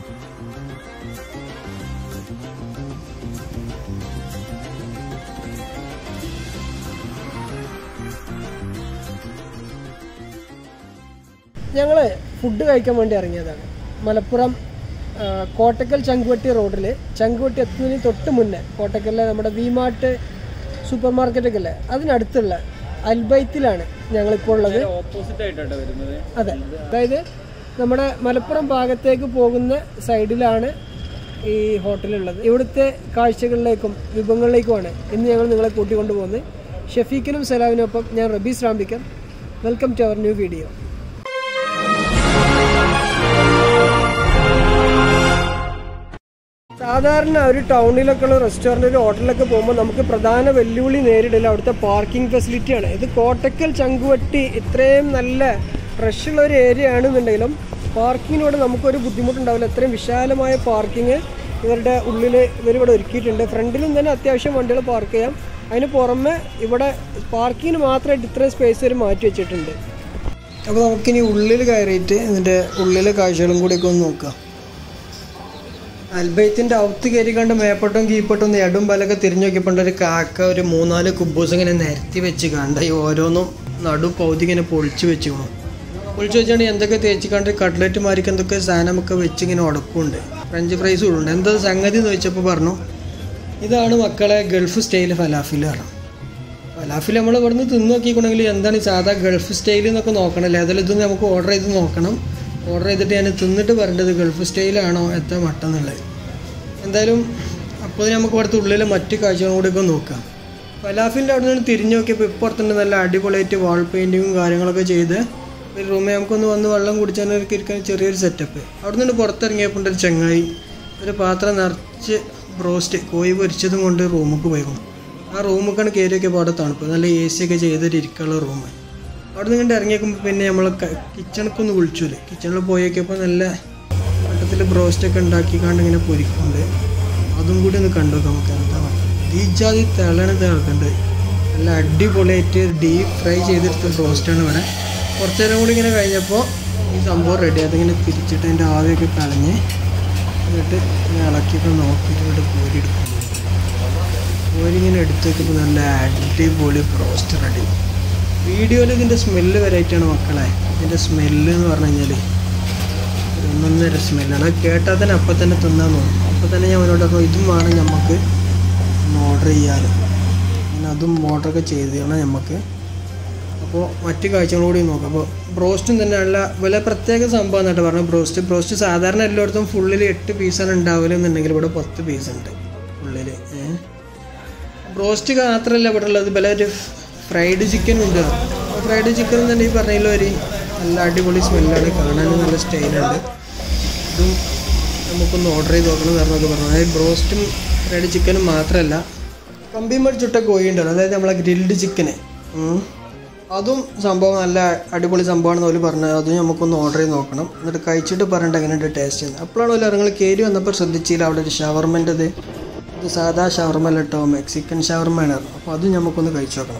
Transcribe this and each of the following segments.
ഞങ്ങൾ ഫുഡ് കഴിക്കാൻ വേണ്ടി ഇറങ്ങിയതാണ് മലപ്പുറം ആ, കോട്ടക്കൽ ചങ്കുവട്ടി റോഡിൽ ചങ്കുവട്ടി എത്തുന്നതിന് തൊട്ട് മുന്നേ കോട്ടക്കലിലെ നമ്മുടെ വിമാർട്ട് സൂപ്പർ മാർക്കറ്റൊക്കെ അല്ലേ അതിനടുത്തുള്ള അൽബൈത്തിലാണ് ഞങ്ങളിപ്പോൾ ഉള്ളത് ഓപ്പോസിറ്റ് ആയിട്ടാണ് വരുന്നത് അതെ അതായത് നമ്മുടെ മലപ്പുറം ഭാഗത്തേക്ക് പോകുന്ന സൈഡിലാണ് ഈ ഹോട്ടലുള്ളത് ഇവിടുത്തെ കാഴ്ചകളിലേക്കും വിഭവങ്ങളിലേക്കുമാണ് ഇന്ന് ഞങ്ങൾ നിങ്ങളെ കൂട്ടിക്കൊണ്ടു പോകുന്നത് ഷഫീഖിനും സലാമിനൊപ്പം ഞാൻ Rabees Rambikkar welcome to our new video സാധാരണ ഒരു ടൗണിലൊക്കെ ഉള്ള റെസ്റ്റോറൻറ്റ് ഒരു ഹോട്ടലിലൊക്കെ പോകുമ്പോൾ നമുക്ക് പ്രധാന വെല്ലുവിളി നേരിടില്ല അവിടുത്തെ പാർക്കിംഗ് ഫെസിലിറ്റിയാണ് ഇത് കോട്ടക്കൽ ചങ്കുവട്ടി ഇത്രയും നല്ല റഷുള്ള ഒരു ഏരിയ ആണെന്നുണ്ടെങ്കിലും പാർക്കിങ്ങിനോട് നമുക്കൊരു ബുദ്ധിമുട്ടുണ്ടാവില്ല ഇത്രയും വിശാലമായ പാർക്കിംഗ് ഇവരുടെ ഉള്ളിൽ ഇവരിവിടെ ഒരുക്കിയിട്ടുണ്ട് ഫ്രണ്ടിലും തന്നെ അത്യാവശ്യം വണ്ടികൾ പാർക്ക് ചെയ്യാം അതിന് പുറമെ ഇവിടെ പാർക്കിങ്ങിന് മാത്രമായിട്ട് ഇത്രയും സ്പേസ് വരെ മാറ്റി വെച്ചിട്ടുണ്ട് അപ്പോൾ നമുക്കിനി ഉള്ളിൽ കയറിയിട്ട് ഇതിൻ്റെ ഉള്ളിലെ കാഴ്ചകളും കൂടിയൊക്കെ ഒന്ന് നോക്കാം അൽബൈത്തിന്റെ ഔത്ത് കയറി കണ്ട് മേപ്പട്ടും കീപ്പട്ടും നെടും പലൊക്കെ തിരിഞ്ഞു നോക്കിയപ്പോൾ ഒരു കാക്ക ഒരു മൂന്നാല് കുബൂസ് ഇങ്ങനെ നിരത്തി വെച്ച് കണ്ട ഈ ഓരോന്നും നടു പൗതി ഇങ്ങനെ പൊളിച്ച് വെച്ച് കാണും പൊളിച്ച് വെച്ചാണ്ട് എന്തൊക്കെ തേച്ച് കണ്ട് കട്ട്ലറ്റ് മാരിക്ക് എന്തൊക്കെ സാധനമൊക്കെ വെച്ച് ഇങ്ങനെ ഉടക്കുന്നുണ്ട് ഫ്രഞ്ച് ഫ്രൈസ് ഉണ്ട് എന്താ സംഗതി എന്ന് ചോദിച്ചപ്പോൾ പറഞ്ഞു ഇതാണ് മക്കളെ ഗൾഫ് സ്റ്റൈൽ ഫലാഫിൽ പറഞ്ഞു ഫലാഫിൽ നമ്മൾ ഇവിടുന്ന് തിന്ന് നോക്കിക്കൊണ്ടെങ്കിൽ എന്താണ് ഈ സാധാ ഗൾഫ് സ്റ്റൈൽ എന്നൊക്കെ നോക്കണല്ലേ അതിൽ ഇത് നമുക്ക് ഓർഡർ ചെയ്ത് നോക്കണം ഓർഡർ ചെയ്തിട്ട് ഞാൻ തിന്നിട്ട് പറയേണ്ടത് ഗൾഫ് സ്റ്റൈലാണോ എത്ര മട്ടം എന്നുള്ളത് എന്തായാലും അപ്പോൾ നമുക്ക് ഇവിടുത്തെ ഉള്ളിലെ മറ്റ് കാഴ്ചകളും കൂടി ഒക്കെ നോക്കാം ഫലാഫിൻ്റെ അവിടെ നിന്ന് തിരിഞ്ഞു നോക്കിയപ്പോൾ ഇപ്പുറത്തുണ്ട് നല്ല അടിപൊളിയായിട്ട് വാൾ പെയിൻറ്റിങ്ങും കാര്യങ്ങളൊക്കെ ചെയ്ത് ഒരു റൂമിൽ നമുക്കൊന്ന് വന്ന് വെള്ളം കുടിച്ചാനൊക്കെ ഇരിക്കാൻ ചെറിയൊരു സെറ്റപ്പ് അവിടെ നിന്ന് പുറത്തിറങ്ങിയപ്പോൾ ഒരു ചങ്ങായി ഒരു പാത്രം നിറച്ച് ബ്രോസ്റ്റ് കോഴി പൊരിച്ചതും കൊണ്ട് റൂമിലേക്ക് പോയിരുന്നു ആ റൂമൊക്കെയാണ് കയറിയൊക്കെ അവിടെ തണുപ്പ് നല്ല എ സി ഒക്കെ ചെയ്തിട്ട് ഇരിക്കാനുള്ള റൂം അവിടെ നിന്ന് കണ്ട് ഇറങ്ങിയേക്കുമ്പോൾ പിന്നെ നമ്മൾ കിച്ചണിക്ക് ഒന്ന് വിളിച്ചില്ലേ കിച്ചണിൽ പോയേക്കപ്പോൾ നല്ല വട്ടത്തിൽ ബ്രോസ്റ്റൊക്കെ ഉണ്ടാക്കിക്കാണ്ട് ഇങ്ങനെ പൊരിക്കുന്നുണ്ട് അതും കൂടി ഒന്ന് കണ്ടു നോക്കാം നമുക്ക് എന്താ പറയുക ഈ ജാതി തിളണ് തിളക്കുന്നുണ്ട് നല്ല അടിപൊളിയായിട്ട് ഡീപ്പ് ഫ്രൈ ചെയ്തെടുത്ത ബ്രോസ്റ്റാണ് ഇവിടെ കുറച്ച് നേരം കൂടി ഇങ്ങനെ കഴിഞ്ഞപ്പോൾ ഈ സംഭവം റെഡി അതിങ്ങനെ തിരിച്ചിട്ട് അതിൻ്റെ ആവിയൊക്കെ കളഞ്ഞ് എന്നിട്ട് ഇങ്ങനെ ഇളക്കിയൊക്കെ നോക്കിയിട്ട് ഇവിടെ കോരിയെടുക്കും കോരിങ്ങനെ എടുത്ത് വെക്കുമ്പോൾ നല്ല അടിപൊളി ബ്രോസ്റ്റ് റെഡി വീഡിയോയിൽ ഇതിൻ്റെ സ്മെല്ല് വരായിട്ടാണ് മക്കളെ ഇതിൻ്റെ സ്മെല്ല് എന്ന് പറഞ്ഞു കഴിഞ്ഞാൽ ഒരു ഒന്നൊന്നര സ്മെല്ലാണ് അത് കേട്ടാൽ തന്നെ അപ്പം തന്നെ തിന്നാൻ തോന്നും അപ്പം തന്നെ ഞാൻ അവനോട് പറഞ്ഞു ഇതും വേണം നമുക്ക് ഒന്ന് ഓർഡർ ചെയ്യാൻ അങ്ങനെ അതും ഓർഡറൊക്കെ ചെയ്ത് തരണം നമുക്ക് അപ്പോൾ മറ്റു കാഴ്ചകളും കൂടി നോക്കാം അപ്പോൾ ബ്രോസ്റ്റും തന്നെ നല്ല വില പ്രത്യേക സംഭവം എന്നിട്ട് പറഞ്ഞു ബ്രോസ്റ്റ് ബ്രോസ്റ്റ് സാധാരണ എല്ലായിടത്തും ഫുള്ളിൽ എട്ട് പീസാണ് ഉണ്ടാവില്ലെന്നുണ്ടെങ്കിൽ ഇവിടെ പത്ത് പീസ് ഉണ്ട് ഉള്ളിൽ ഏഹ് ബ്രോസ്റ്റ് മാത്രമല്ല ഇവിടെ ഉള്ളത് പല ഒരു ഫ്രൈഡ് ചിക്കൻ ഉണ്ട് ഫ്രൈഡ് ചിക്കൻ തന്നെ ഈ പറഞ്ഞതിൽ ഒരു നല്ല അടിപൊളി സ്മെല്ലാണ് കാണാനും നല്ല സ്റ്റൈലുണ്ട് ഇതും നമുക്കൊന്ന് ഓർഡർ ചെയ്ത് നോക്കണം എന്ന് പറഞ്ഞത് പറഞ്ഞു അതായത് ബ്രോസ്റ്റും ഫ്രൈഡ് ചിക്കനും മാത്രമല്ല കമ്പിമടി ചുട്ട കോഴി ഉണ്ടല്ലോ അതായത് നമ്മളെ ഗ്രിൽഡ് ചിക്കന് അതും സംഭവം നല്ല അടിപൊളി സംഭവമാണെന്ന് അവർ പറഞ്ഞത് അതും നമുക്കൊന്ന് ഓർഡർ ചെയ്ത് നോക്കണം എന്നിട്ട് കഴിച്ചിട്ട് പറഞ്ഞിട്ട് എങ്ങനെയുണ്ട് ടേസ്റ്റ് ചെയ്യുന്നത് അപ്പോഴാണ് ഒരു നിങ്ങൾ കയറി വന്നപ്പോൾ ശ്രദ്ധിച്ചില്ല അവിടെ ഒരു ഷവർമൻ്റെത് ഇത് സാധാ ഷവർമ അല്ല കേട്ടോ മെക്സിക്കൻ ഷവർമയാണ് അപ്പോൾ അതും നമുക്കൊന്ന് കഴിച്ചു നോക്കണം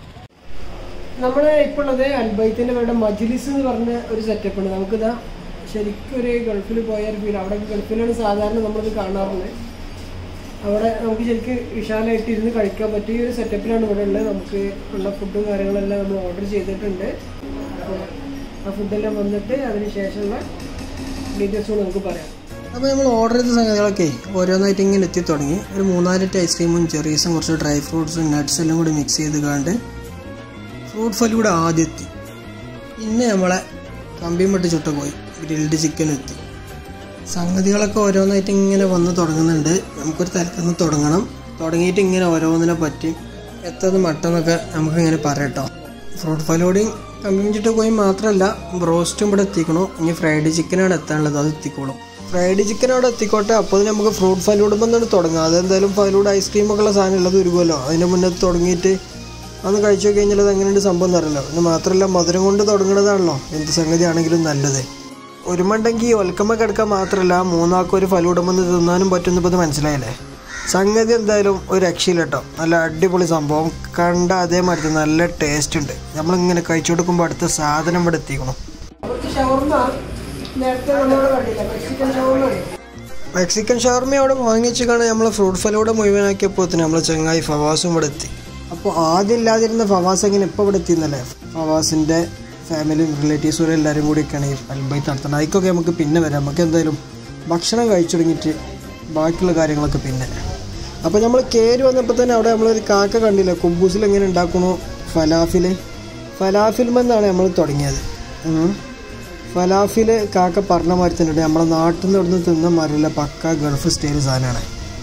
നമ്മൾ ഇപ്പോൾ ഉള്ളത് അൽബൈത്തിൻ്റെ ഇവിടെ മജ്ലിസ് എന്ന് പറഞ്ഞ ഒരു സെറ്റപ്പ് ഉണ്ട് നമുക്കിതാ ശരിക്കും ഒരു ഗൾഫിൽ പോയ ഒരു ഫീൽ അവിടെ ഗൾഫിലാണ് സാധാരണ നമ്മളിത് കാണാറുള്ളത് അവിടെ നമുക്ക് ശരിക്കും വിശാലമായിട്ട് ഇരുന്ന് കഴിക്കാൻ പറ്റിയ ഒരു സെറ്റപ്പിലാണ് ഇവിടെ ഉള്ളത് നമുക്ക് ഉള്ള ഫുഡും കാര്യങ്ങളെല്ലാം നമ്മൾ ഓർഡർ ചെയ്തിട്ടുണ്ട് അപ്പോൾ ആ ഫുഡെല്ലാം വന്നിട്ട് അതിന് ശേഷമുള്ള ഡീറ്റെയിൽസ് നമുക്ക് പറയാം അപ്പോൾ നമ്മൾ ഓർഡർ ചെയ്ത സംഗതികളൊക്കെ ഓരോന്നായിട്ട് ഇങ്ങനെ എത്തി തുടങ്ങി ഒരു മൂന്നാലിറ്റ് ഐസ്ക്രീമും ചെറീസും കുറച്ച് ഡ്രൈ ഫ്രൂട്ട്സും നട്ട്സ് എല്ലാം കൂടി മിക്സ് ചെയ്ത് കാണ്ട് ഫ്രൂട്ട് ഫലൂടെ ആദ്യം എത്തി പിന്നെ നമ്മളെ കമ്പിമട്ട് ചുട്ട പോയി ഗ്രിൽഡ് ചിക്കൻ എത്തി സംഗതികളൊക്കെ ഓരോന്നായിട്ട് ഇങ്ങനെ വന്ന് തുടങ്ങുന്നുണ്ട് നമുക്കൊരു തലക്കുന്ന് തുടങ്ങണം തുടങ്ങിയിട്ട് ഇങ്ങനെ ഓരോന്നിനെ പറ്റി എത്തത് മട്ടെന്നൊക്കെ നമുക്കിങ്ങനെ പറയട്ടോ ഫ്രൂട്ട് ഫലോഡിയും കമ്പിയും ചുട്ട പോയി മാത്രമല്ല ബ്രോസ്റ്റും ഇവിടെ എത്തിക്കണു ഇനി ഫ്രൈഡ് ചിക്കനാണ് എത്താനുള്ളത് അത് എത്തിക്കോളും ഫ്രൈഡ് ചിക്കൻ അവിടെ എത്തിക്കോട്ടെ അപ്പോൾ നമുക്ക് ഫ്രൂട്ട് ഫലൂഡ് വന്നിട്ട് തുടങ്ങാം അതെന്തായാലും ഫലൂഡ് ഐസ്ക്രീം ഒക്കെ ഉള്ള സാധനം ഉള്ളത് വരുമല്ലോ അതിൻ്റെ മുന്നേ തുടങ്ങിയിട്ട് അന്ന് കഴിച്ചു കഴിഞ്ഞാൽ അത് എങ്ങനെയുണ്ട് സംഭവം എന്നറിയില്ല പിന്നെ മാത്രമല്ല മധുരം കൊണ്ട് തുടങ്ങുന്നതാണല്ലോ എന്ത് സംഗതി ആണെങ്കിലും നല്ലത് ഒരുമുണ്ടെങ്കിൽ ഒൽക്കമ്മ കിടക്കാൻ മാത്രമല്ല മൂന്നാൾക്ക് ഒരു ഫലൂടമെന്ന് തിന്നാനും പറ്റുന്ന ഇപ്പോൾ ഇത് മനസ്സിലായില്ലേ സംഗതി എന്തായാലും ഒരു രക്ഷയില്ല കേട്ടോ നല്ല അടിപൊളി സംഭവം കണ്ട അതേമാതിരി നല്ല ടേസ്റ്റ് ഉണ്ട് നമ്മളിങ്ങനെ കഴിച്ചു കൊടുക്കുമ്പോൾ അടുത്ത സാധനം ഇവിടെ എത്തിക്കണം കുറച്ച് ഷവർമ നേരത്തെ നമ്മളോട് കണ്ടില്ല മെക്സിക്കൻ ഷവർമ്മ മെക്സിക്കൻ ഷവർമ്മ അവിടെ വാങ്ങിച്ച് കാണാൻ നമ്മളെ ഫ്രൂട്ട് ഫലൂടെ മുഴുവനാക്കിയപ്പോൾ തന്നെ നമ്മളെ ചങ്ങായി ഫവാസും ഇവിടെ എത്തി അപ്പോൾ ആദ്യം ഇല്ലാതിരുന്ന ഫവാസ് എങ്ങനെ ഇപ്പോൾ ഇവിടെ എത്തിയെന്നല്ലേ ഫവാസിൻ്റെ ഫാമിലിയും റിലേറ്റീവ്സും എല്ലാവരും കൂടിയൊക്കെയാണ് ഈ അൽബൈത്ത് നടത്തുന്നത് അതിക്കൊക്കെ നമുക്ക് പിന്നെ വരാം നമുക്ക് എന്തായാലും ഭക്ഷണം കഴിച്ചു തുടങ്ങിയിട്ട് ബാക്കിയുള്ള കാര്യങ്ങളൊക്കെ പിന്നെ അപ്പോൾ നമ്മൾ കയറി വന്നപ്പോൾ തന്നെ അവിടെ നമ്മളൊരു കാക്ക കണ്ടില്ല കുബൂസിൽ എങ്ങനെ ഉണ്ടാക്കണോ ഫലാഫിൽ ഫലാഫിൽമെന്നാണ് നമ്മൾ തുടങ്ങിയത് ഉം. ഫലാഫിൽ കാക്ക പറഞ്ഞ മാതിരി തന്നെ ഉണ്ട് നമ്മളെ നാട്ടിൽ നിന്ന് ഇവിടുന്ന് തിന്ന മാറില്ല പക്ക ഗൾഫ് സ്റ്റൈൽ സാധനമാണ്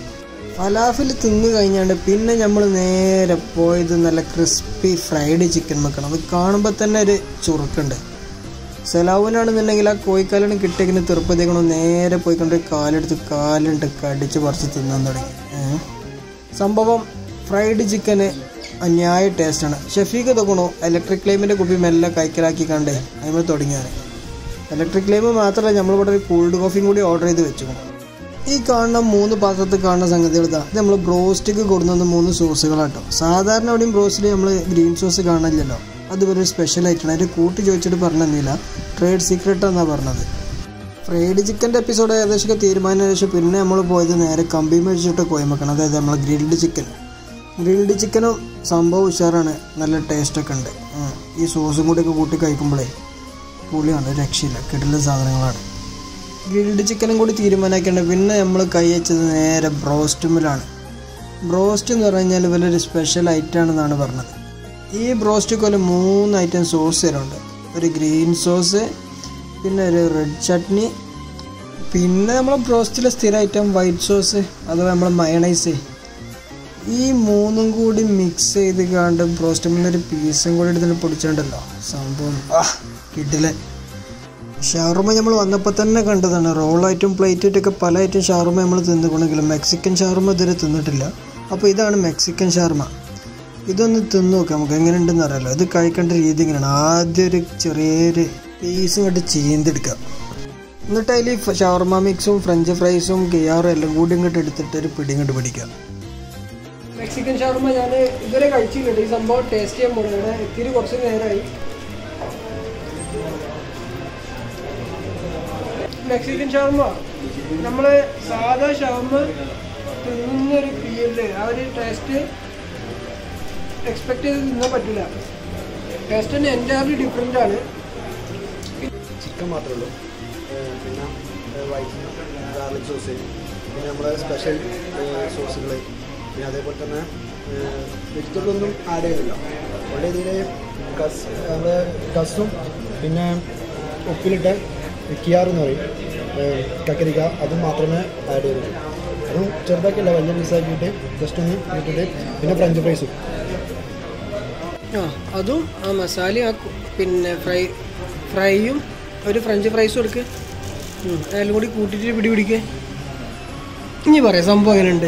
ഫലാഫിൽ തിന്നു കഴിഞ്ഞാണ്ട് പിന്നെ നമ്മൾ നേരെ പോയത് നല്ല ക്രിസ്പി ഫ്രൈഡ് ചിക്കൻ വെക്കണം അത് കാണുമ്പോൾ തന്നെ ഒരു ചുറുക്കുണ്ട് സെലാവിനാണെന്നുണ്ടെങ്കിൽ ആ കോഴിക്കാലാണ് കിട്ടിയേക്കുന്ന തിരുപ്പതിക്കണം നേരെ പോയിക്കൊണ്ട് കാലെടുത്ത് കാലുണ്ട് കടിച്ച് പറിച്ച് തിന്നാൻ തുടങ്ങി ഏ. സംഭവം ഫ്രൈഡ് ചിക്കന് അന്യായ ടേസ്റ്റാണ് ഷഫീഖ് തൊക്കണു ഇലക്ട്രിക് ലൈമിൻ്റെ കുപ്പി മെല്ലെ കൈക്കലാക്കി കണ്ടേ അതിമ തുടങ്ങിയാണ് ഇലക്ട്രിക് ലൈം മാത്രമല്ല നമ്മളിവിടെ ഒരു കൂൾഡ് കോഫിയും കൂടി ഓർഡർ ചെയ്ത് വെച്ചു ഈ കാണുന്ന മൂന്ന് പാത്രത്തിൽ കാണുന്ന സംഗതികൾ ഇതാ ഇത് നമ്മൾ ബ്രോസ്റ്റിക്ക് കൊടുക്കുന്ന മൂന്ന് സോസുകളാട്ടോ സാധാരണ അവിടെയും ബ്രോസ്റ്റിൽ നമ്മൾ ഗ്രീൻ സോസ് കാണില്ലല്ലോ അത് ഒരു സ്പെഷ്യൽ ആയിട്ടാണ് അതിൻ്റെ കൂട്ടി ചോദിച്ചിട്ട് പറഞ്ഞില്ല ട്രേഡ് സീക്രട്ട് എന്നാണ് പറഞ്ഞത് ഫ്രൈഡ് ചിക്കൻ്റെ എപ്പിസോഡ് ഏകദേശം തീരുമാനം ശേഷം പിന്നെ നമ്മൾ പോയത് നേരെ കമ്പി മേടിച്ചിട്ട് കോയമ്പക്കണം അതായത് നമ്മൾ ഗ്രിൽഡ് ചിക്കൻ ഗ്രിൽഡ് ചിക്കനും സംഭവം ഉഷാറാണ് നല്ല ടേസ്റ്റൊക്കെ ഉണ്ട് ഉം. ഈ സോസും കൂടിയൊക്കെ കൂട്ടി കഴിക്കുമ്പോഴേ പുളിയാണ് രക്ഷയില്ല കിട്ടുന്ന സാധനങ്ങളാണ് ഗ്രിൽഡ് ചിക്കനും കൂടി തീരുമാനമാക്കിയുണ്ട് പിന്നെ നമ്മൾ കൈവച്ചത് നേരെ ബ്രോസ്റ്റുമിലാണ് ബ്രോസ്റ്റ് എന്ന് പറഞ്ഞു കഴിഞ്ഞാൽ വലിയൊരു സ്പെഷ്യൽ ഐറ്റം ആണെന്നാണ് പറഞ്ഞത് ഈ ബ്രോസ്റ്റ് കൊല്ലം മൂന്ന് ഐറ്റം സോസ് തരുന്നുണ്ട് ഒരു ഗ്രീൻ സോസ് പിന്നെ ഒരു റെഡ് ചട്നി പിന്നെ നമ്മളെ ബ്രോസ്റ്റിലെ സ്ഥിര ഐറ്റം വൈറ്റ് സോസ് അഥവാ നമ്മളെ മയണൈസ് ഈ മൂന്നും കൂടി മിക്സ് ചെയ്ത് കണ്ട് ബ്രോസ്റ്റിൽ ഒരു പീസും കൂടി എടുത്തിട്ട് പൊടിച്ചിട്ടുണ്ടല്ലോ സംഭവം ആ കിട്ടില്ല ഷവർമ നമ്മൾ വന്നപ്പോൾ തന്നെ കണ്ടതാണ് റോളായിട്ടും പ്ലേറ്റായിട്ടൊക്കെ പല ഐറ്റം ഷവർമ നമ്മൾ തിന്നുകൊണ്ടെങ്കിലും മെക്സിക്കൻ ഷവർമ ഇതുവരെ തിന്നിട്ടില്ല അപ്പോൾ ഇതാണ് മെക്സിക്കൻ ഷവർമ ഇതൊന്ന് തിന്നു നോക്കാം നമുക്ക് എങ്ങനെയുണ്ടെന്ന് അറിയാലോ ഇത് കഴിക്കേണ്ട രീതി ഇങ്ങനെയാണ് ആദ്യം ഒരു ചെറിയൊരു പീസ് ഇങ്ങോട്ട് ചീന്തെടുക്കുക എന്നിട്ട് അതിൽ ഷവർമ മിക്സും ഫ്രഞ്ച് ഫ്രൈസും കിയാറും എല്ലാം കൂടി ഇങ്ങോട്ട് എടുത്തിട്ട് ഒരു പിടി ഇങ്ങോട്ട് പിടിക്കുക മെക്സിക്കൻ ഷവർമ ഞാൻ ഇതുവരെ കഴിച്ചിട്ടുണ്ട് ഈ സംഭവം ടേസ്റ്റ് ചെയ്യാൻ പോകുന്നത് ഇത്തിരി കുറച്ച് നേരമായി മെക്സിക്കൻ ഷവർമ നമ്മൾ സാധാ ഷവർമ തിന്നുന്നൊരു ഫീല് ആ ഒരു ടേസ്റ്റ് എക്സ്പെക്ട് ചെയ്ത് തിന്നാൻ പറ്റില്ല ടേസ്റ്റ് തന്നെ എൻ്റയർലി ഡിഫറെൻ്റ് ആണ് ചിക്കൻ മാത്രമേ ഉള്ളൂ ഏഹ് പിന്നെ വൈറ്റ് ഗാർലിക് സോസ് പിന്നെ നമ്മളെ സ്പെഷ്യൽ സോസുകൾ പിന്നെ അതേപോലെ തന്നെ വെജിറ്റബിൾ ഒന്നും ആഡ് ചെയ്യുന്നില്ല ഉള്ള ഇതിൽ കസ് നമ്മുടെ കസും പിന്നെ ഉപ്പിലിട്ട കിയാർ എന്ന് പറയും ഏഹ് കക്കരിക്ക അതും മാത്രമേ ആഡ് ചെയ്യുന്നുള്ളൂ അതും ചെറുതാക്കിയല്ല വലിയ പീസാക്കിയിട്ട് ജസ്റ്റ് ഒന്ന് ഇട്ടിട്ട് പിന്നെ ഫ്രഞ്ച് ഫ്രൈസും ആ അതും ആ മസാലയും ആ കു- പിന്നെ ഫ്രൈ ഫ്രൈയും ഒരു ഫ്രഞ്ച് ഫ്രൈസും എടുക്ക് ഉം, അതിലും കൂടി കൂട്ടിയിട്ട് പിടി പിടിക്കേ ഇനി പറയാം സംഭവം എങ്ങനെയുണ്ട്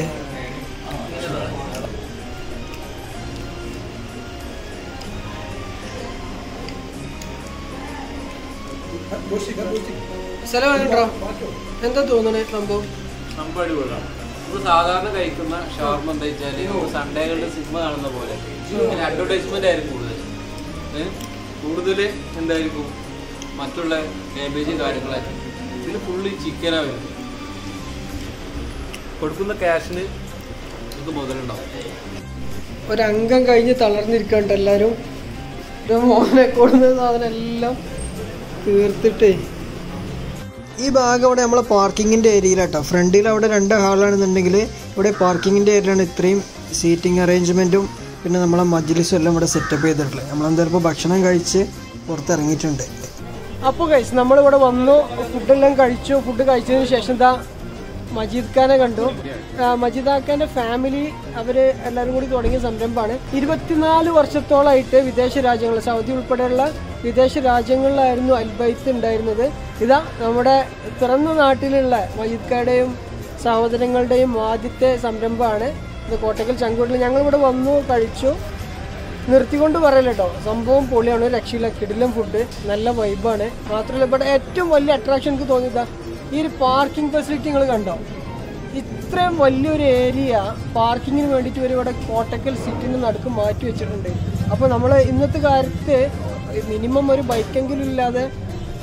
സ്ഥലം വേണ്ടോ എന്താ തോന്നണേ സംഭവം സംഭവം അടിപൊളിയാണ് നമ്മൾ സാധാരണ കഴിക്കുന്ന ഷവർമ എന്താ വെച്ചാല് നമ്മൾ സൺഡേകളുടെ സിനിമ കാണുന്ന പോലെ പിന്നെ അഡ്വർടൈസ്മെന്റ് ആയിരിക്കും കൂടുതൽ ഏ? കൂടുതൽ എന്തായിരിക്കും മറ്റുള്ള കാബേജ് കാര്യങ്ങളായിരിക്കും ഇതിൽ ഫുള്ള് ചിക്കനാ വരുന്നത് കൊടുക്കുന്ന ക്യാഷിന് നമുക്ക് മുതലുണ്ടാവും ഒരംഗം കഴിഞ്ഞ് തളർന്നിരിക്കണ്ട എല്ലാവരും ഒരു മോനെ കൊടുന്ന സാധനം എല്ലാം തീർത്തിട്ടേ ഈ ഭാഗം അവിടെ നമ്മളെ പാർക്കിങ്ങിൻ്റെ ഏരിയയിലാട്ടോ ഫ്രണ്ടിൽ അവിടെ രണ്ട് ഹാളാണെന്നുണ്ടെങ്കിൽ ഇവിടെ പാർക്കിങ്ങിൻ്റെ ഏരിയയിലാണ് ഇത്രയും സീറ്റിംഗ് അറേഞ്ച്മെൻറ്റും പിന്നെ നമ്മളെ മജ്ലിസും എല്ലാം ഇവിടെ സെറ്റപ്പ് ചെയ്തിട്ടുള്ളത് നമ്മളെന്തായാലും ഇപ്പോൾ ഭക്ഷണം കഴിച്ച് പുറത്തിറങ്ങിയിട്ടുണ്ട് അപ്പോൾ കഴിച്ചു നമ്മളിവിടെ വന്നു ഫുഡെല്ലാം കഴിച്ചു ഫുഡ് കഴിച്ചതിന് ശേഷം എന്താ മജീദ് ഖാനെ കണ്ടു ആ, മജീദ് ഖാന്റെ ഫാമിലി അവര് എല്ലാവരും കൂടി തുടങ്ങിയ സംരംഭമാണ് ഇരുപത്തിനാല് വർഷത്തോളമായിട്ട് വിദേശ രാജ്യങ്ങൾ സൗദി ഉൾപ്പെടെയുള്ള വിദേശ രാജ്യങ്ങളിലായിരുന്നു അൽബൈത്ത് ഉണ്ടായിരുന്നത് ഇതാ നമ്മുടെ പിറന്ന നാട്ടിലുള്ള മജീദ് ഖായുടെയും സഹോദരങ്ങളുടെയും ആദ്യത്തെ സംരംഭമാണ് ഇത് കോട്ടക്കൽ ചങ്കൂട്ടിൽ ഞങ്ങളിവിടെ വന്നു കഴിച്ചു നിർത്തിക്കൊണ്ട് പറയല്ല കേട്ടോ സംഭവം പൊളിയാണ് ഒരു രക്ഷയില്ല കിടിലം ഫുഡ് നല്ല വൈബാണ് മാത്രമല്ല ഇവിടെ ഏറ്റവും വലിയ അട്രാക്ഷൻ എനിക്ക് തോന്നിയതാ ഈ ഒരു പാർക്കിംഗ് ഫെസിലിറ്റി നിങ്ങൾ കണ്ടോ ഇത്രയും വലിയൊരു ഏരിയ പാർക്കിങ്ങിന് വേണ്ടിയിട്ട് ഇവർ ഇവിടെ കോട്ടക്കൽ സിറ്റിന് നടുക്ക് മാറ്റി വെച്ചിട്ടുണ്ട് അപ്പോൾ നമ്മൾ ഇന്നത്തെ കാലത്ത് മിനിമം ഒരു ബൈക്കെങ്കിലും ഇല്ലാതെ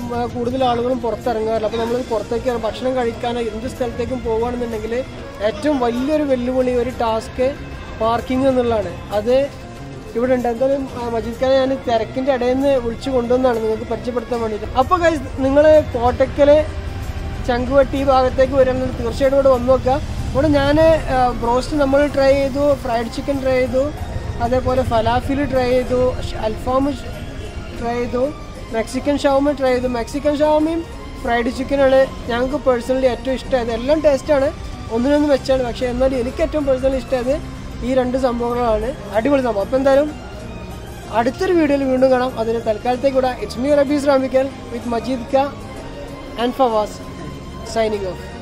ആ, കൂടുതൽ ആളുകളും പുറത്തിറങ്ങാറില്ല അപ്പോൾ നമ്മൾ പുറത്തേക്ക് ഭക്ഷണം കഴിക്കാൻ എന്ത് സ്ഥലത്തേക്കും പോകുകയാണെന്നുണ്ടെങ്കിൽ ഏറ്റവും വലിയൊരു വെല്ലുവിളി ഒരു ടാസ്ക് പാർക്കിംഗ് എന്നുള്ളതാണ് അത് ഇവിടെ ഉണ്ട് എന്തായാലും ആ, മജീദ് ഖാനെ ഞാൻ തിരക്കിൻ്റെ ഇടയിൽ നിന്ന് വിളിച്ചു കൊണ്ടുവന്നാണ് നിങ്ങൾക്ക് പരിചയപ്പെടുത്താൻ വേണ്ടിയിട്ട് അപ്പോൾ ഗൈസ് നിങ്ങൾ കോട്ടക്കല് ചങ്കുവട്ടി ഈ ഭാഗത്തേക്ക് വരികയാണെങ്കിൽ തീർച്ചയായിട്ടും ഇവിടെ വന്ന് നോക്കുക ഇവിടെ ഞാൻ ബ്രോസ്റ്റ് നമ്മൾ ട്രൈ ചെയ്തു ഫ്രൈഡ് ചിക്കൻ ട്രൈ ചെയ്തു അതേപോലെ ഫലാഫിൽ ട്രൈ ചെയ്തു ഷ്- അൽഫാം ട്രൈ ചെയ്തു മെക്സിക്കൻ ഷവർമ ട്രൈ ചെയ്തു മെക്സിക്കൻ ഷവർമയും ഫ്രൈഡ് ചിക്കനാണ് ഞങ്ങൾക്ക് പേഴ്സണലി ഏറ്റവും ഇഷ്ടമായത് എല്ലാം ടേസ്റ്റാണ് ഒന്നിനൊന്നും വെച്ചാണ് പക്ഷേ എന്നാലും എനിക്ക് ഏറ്റവും പേഴ്സണലി ഇഷ്ടമായത് ഈ രണ്ട് സംഭവങ്ങളാണ് അടിപൊളി സംഭവം അപ്പോൾ എന്തായാലും അടുത്തൊരു വീഡിയോയിൽ വീണ്ടും കാണാം അതിന് തൽക്കാലത്തേക്ക് കൂടെ it's me Rabees Ramickal with Majeed ക ആൻഡ് ഫവാസ് സൈനിങ് ഓഫ്